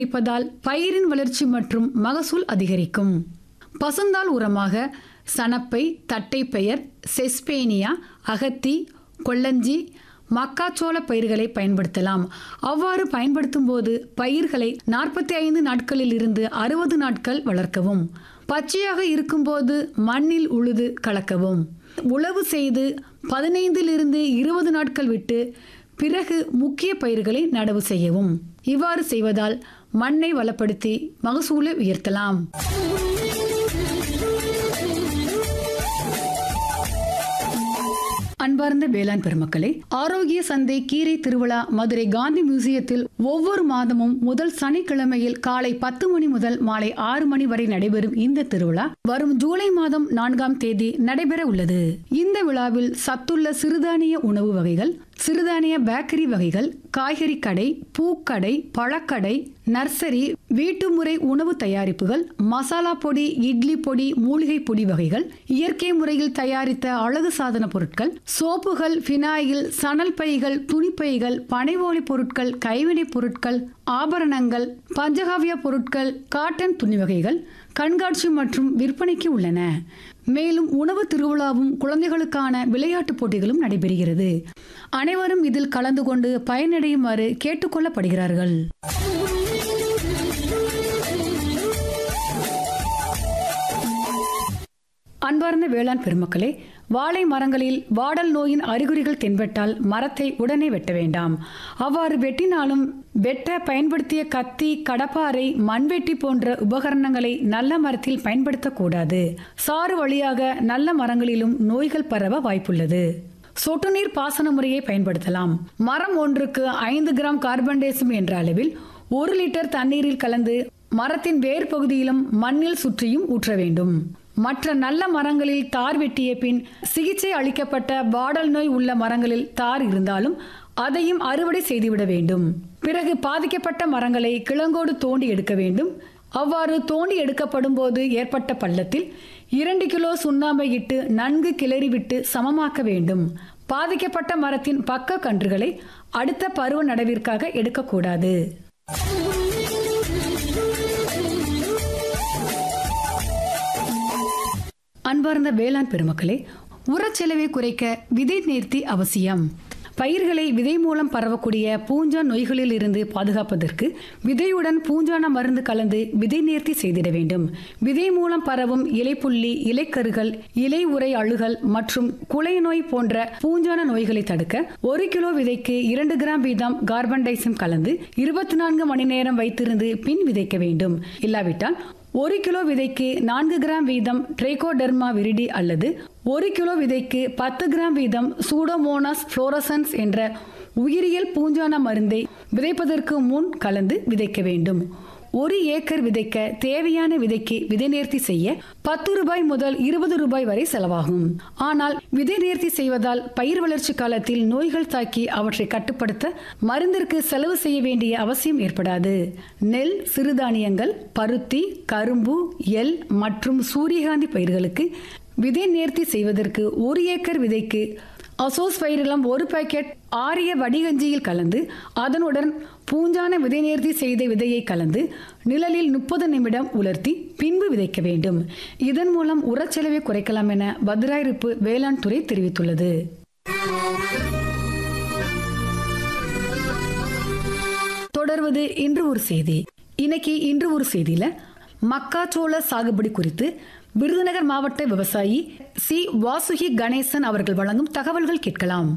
இருப்பதால் பயிரின் வளர்ச்சி மற்றும் மகசூல் அதிகரிக்கும் பசுந்தாள் உரமாக சணப்பை தட்டைப்பெயர் செஸ்பேனியா அகத்தி கொல்லஞ்சி மக்காச்சோள பயிர்களை பயன்படுத்தலாம் அவ்வாறு பயன்படுத்தும் போது பயிர்களை நாற்பத்தி ஐந்து நாட்களில் இருந்து அறுபது நாட்கள் வளர்க்கவும் பச்சையாக இருக்கும்போது மண்ணில் உழுது கலக்கவும் உழவு செய்து பதினைந்திலிருந்து இருபது நாட்கள் விட்டு பிறகு முக்கிய பயிர்களை நடவு செய்யவும் இவ்வாறு செய்வதால் மண்ணை வளப்படுத்தி மகசூலை உயர்த்தலாம் அன்பார்ந்த வேளாண் பெருமக்களே ஆரோக்கிய சந்தை கீரை திருவிழா மதுரை காந்தி மியூசியத்தில் ஒவ்வொரு மாதமும் முதல் சனிக்கிழமையில் காலை பத்து மணி முதல் மாலை ஆறு மணி வரை நடைபெறும் இந்த திருவிழா வரும் ஜூலை மாதம் நான்காம் தேதி நடைபெற உள்ளது இந்த விழாவில் சத்துள்ள சிறுதானிய உணவு வகைகள் சிறுதானிய பேக்கரி வகைகள் காய்கறி கடை பூக்கடை பழக்கடை நர்சரி வீட்டுமுறை உணவு தயாரிப்புகள் மசாலா பொடி இட்லி பொடி மூலிகை பொடி வகைகள் இயற்கை முறையில் தயாரித்த அழகு சாதன பொருட்கள் சோப்புகள் பினாயில் சணல் பைகள் துணிப்பைகள் பனைவோலி பொருட்கள் கைவினைப் பொருட்கள் ஆபரணங்கள் பஞ்சகாவிய பொருட்கள் காட்டன் துணி வகைகள் கண்காட்சி மற்றும் விற்பனைக்கு உள்ளன மேலும் உணவு திருவிழாவும் குழந்தைகளுக்கான விளையாட்டுப் போட்டிகளும் நடைபெறுகிறது அனைவரும் இதில் கலந்து கொண்டு பயனடையுமாறு கேட்டுக்கொள்ளப்படுகிறார்கள் அன்பார்ந்த வேளாண் பெருமக்களே வாழை மரங்களில் வாடல் நோயின் அறிகுறிகள் தென்பட்டால் மரத்தை உடனே வெட்ட வேண்டாம் அவ்வாறு வெட்டினாலும் வெட்ட பயன்படுத்திய கத்தி கடப்பாரை மண்வெட்டி போன்ற உபகரணங்களை நல்ல மரத்தில் பயன்படுத்தக்கூடாது சாறு வழியாக நல்ல மரங்களிலும் நோய்கள் பரவ வாய்ப்புள்ளது சொட்டு நீர் பாசன முறையை பயன்படுத்தலாம் மரம் ஒன்றுக்கு ஐந்து கிராம் கார்பன் டேசம் என்ற அளவில் ஒரு லிட்டர் தண்ணீரில் கலந்து மரத்தின் வேர் பகுதியிலும் மண்ணில் சுற்றியும் ஊற்ற வேண்டும் மற்ற நல்ல மரங்களில் தார் வெட்டிய பின் சிகிச்சை அளிக்கப்பட்ட பாடல் நோய் உள்ள மரங்களில் தார் இருந்தாலும் அதையும் அறுவடை செய்துவிட வேண்டும் பிறகு பாதிக்கப்பட்ட மரங்களை கிழங்கோடு தோண்டி எடுக்க வேண்டும் அவ்வாறு தோண்டி எடுக்கப்படும் போது ஏற்பட்ட பள்ளத்தில் இரண்டு கிலோ சுண்ணாம்பை இட்டு நன்கு கிளறிவிட்டு சமமாக்க வேண்டும் பாதிக்கப்பட்ட மரத்தின் பக்க கன்றுகளை அடுத்த பருவ நடவிற்காக எடுக்கக்கூடாது அன்பார்ந்த வேளாண் பெருமக்களே உரச்செலவை குறைக்க விதை நேர்த்தி அவசியம் பயிர்களை விதை மூலம் பரவக்கூடிய பூஞ்சா நோய்களில் இருந்து பாதுகாப்பதற்கு விதையுடன் பூஞ்சான மருந்து கலந்து விதை நேர்த்தி செய்திட வேண்டும் விதை மூலம் பரவும் இலைப்புள்ளி இலைக்கருகள் இலை உரை அழுகல் மற்றும் குலை நோய் போன்ற பூஞ்சான நோய்களை தடுக்க ஒரு கிலோ விதைக்கு இரண்டு கிராம் வீதம் கார்பன் டைசம் கலந்து இருபத்தி நான்கு மணி நேரம் வைத்திருந்து பின் விதைக்க வேண்டும் இல்லாவிட்டால் ஒரு கிலோ விதைக்கு நான்கு கிராம் வீதம் ட்ரைகோடெர்மா விரிடி அல்லது ஒரு கிலோ விதைக்கு பத்து கிராம் வீதம் சூடோமோனாஸ் புளோரசன்ஸ் என்ற உயிரியல் பூஞ்சான மருந்தை விதைப்பதற்கு முன் கலந்து விதைக்க வேண்டும் ஒரு ஏக்கர் விதைக்க தேவையான விதைக்கு விதை நேர்த்தி செய்ய பத்து ரூபாய் முதல் இருபது ரூபாய் வரை செலவாகும் ஆனால் விதை நேர்த்தி செய்வதால் பயிர் வளர்ச்சி காலத்தில் நோய்கள் தாக்கி அவற்றை கட்டுப்படுத்த மருந்திற்கு செலவு செய்ய வேண்டிய அவசியம் ஏற்படாது நெல் சிறுதானியங்கள் பருத்தி கரும்பு எல் மற்றும் சூரியகாந்தி பயிர்களுக்கு விதை நேர்த்தி செய்வதற்கு ஒரு ஏக்கர் விதைக்கு அசோஸ்பைரிலம் ஒரு பாக்கெட் ஆரிய வடிகஞ்சியில் கலந்து அதனுடன் பூஞ்சான விதை நேர்த்தி செய்த விதையை கலந்து நிழலில் முப்பது நிமிடம் உலர்த்தி பின்பு விதைக்க வேண்டும் இதன் மூலம் உரச்செலவை குறைக்கலாம் என பத்ராயிருப்பு வேளாண் துறை தெரிவித்துள்ளது தொடர்வது இன்று ஒரு செய்தி இன்னைக்கு இன்று ஒரு செய்தியில மக்காச்சோள சாகுபடி குறித்து விருதுநகர் மாவட்ட விவசாயி சி வாசுகி கணேசன் அவர்கள் வழங்கும் தகவல்கள் கேட்கலாம்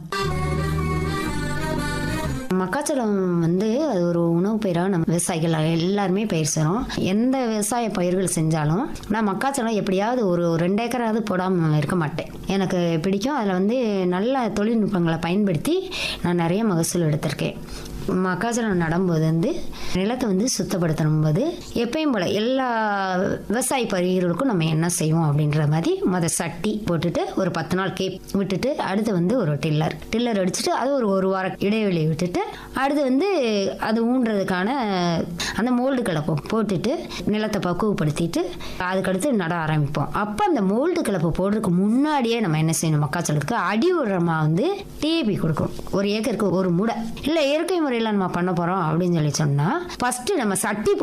மக்காச்சோளம் வந்து அது ஒரு உணவு பயிராக நம்ம விவசாயிகள் எல்லாருமே பயிர் செய்கிறோம் எந்த விவசாய பயிர்கள் செஞ்சாலும் நான் மக்காச்சோளம் எப்படியாவது ஒரு ரெண்டு ஏக்கராவது போடாமல் இருக்க மாட்டேன் எனக்கு பிடிக்கும் அதில் வந்து நல்ல தொழில்நுட்பங்களை பயன்படுத்தி நான் நிறைய மகசூல் எடுத்திருக்கேன் மக்காச்சோளம் நடும்போது வந்து நிலத்தை வந்து சுத்தப்படுத்தணும் போது எப்பயும் போல் எல்லா விவசாய பயிர்களுக்கும் நம்ம என்ன செய்வோம் அப்படின்ற மாதிரி முத சட்டி போட்டுட்டு ஒரு பத்து நாள் கேப் விட்டுட்டு அடுத்து வந்து ஒரு டில்லர் டில்லர் அடிச்சுட்டு அது ஒரு ஒரு வாரம் இடைவெளி விட்டுட்டு அடுத்து வந்து அது ஊன்றதுக்கான அந்த மோல்டு கலப்பை போட்டுட்டு நிலத்தை பக்குவப்படுத்திட்டு அதுக்கடுத்து நட ஆரம்பிப்போம் அப்போ அந்த மோல்டு கலப்பை போடுறதுக்கு முன்னாடியே நம்ம என்ன செய்யணும் மக்காச்சோளத்துக்கு அடி உரமாக வந்து டிஏபி கொடுக்கணும் ஒரு ஏக்கருக்கு ஒரு முடை இல்லை இயற்கை முறையில் நம்ம பண்ண போகிறோம் அப்படின்னு சொல்லி சொன்னால் ஃபஸ்ட்டு நம்ம சட்டி